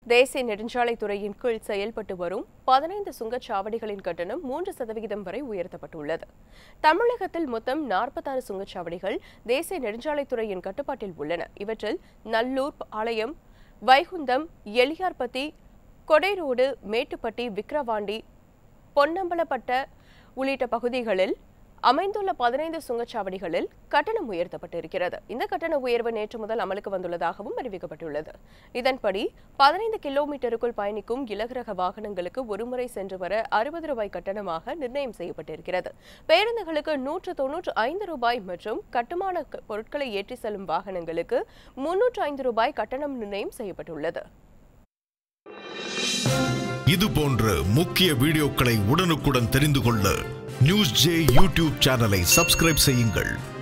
தேசிய நெடுஞ்சாலைத்துறையின் கீழ் செயல்பட்டு வரும் பதினைந்து சுங்கச்சாவடிகளின் கட்டணம் மூன்று சதவிகிதம் வரை உயர்த்தப்பட்டுள்ளது தமிழகத்தில் மொத்தம் நாற்பத்தாறு சுங்கச்சாவடிகள் தேசிய நெடுஞ்சாலைத்துறையின் கட்டுப்பாட்டில் உள்ளன இவற்றில் நல்லூர் பாளையம் வைகுந்தம் எளியார்பத்தி கொடைரோடு மேட்டுப்பட்டி விக்கிரவாண்டி பொன்னம்பலப்பட்ட உள்ளிட்ட பகுதிகளில் அமைந்துள்ள பதினைந்து சுங்கச்சாவடிகளில் கட்டணம் உயர்த்தப்பட்டிருக்கிறது இந்த கட்டண உயர்வு நேற்று முதல் அமலுக்கு வந்துள்ளதாகவும் அறிவிக்கப்பட்டுள்ளது இதன்படி பதினைந்து கிலோமீட்டருக்குள் பயணிக்கும் இலகுரக வாகனங்களுக்கு ஒருமுறை சென்று வர அறுபது ரூபாய் கட்டணமாக நிர்ணயம் செய்யப்பட்டிருக்கிறது பேருந்துகளுக்கு நூற்று தொன்னூற்று ஐந்து ரூபாய் மற்றும் கட்டுமான க- பொருட்களை ஏற்றி செல்லும் வாகனங்களுக்கு முன்னூற்று ஐந்து ரூபாய் கட்டணம் நிர்ணயம் செய்யப்பட்டுள்ளது இது போன்ற முக்கிய வீடியோக்களை உடனுக்குடன் தெரிந்து கொள்ள நியூஸ் ஜே யூடியூப் சேனலை சப்ஸ்கிரைப் செய்யுங்கள்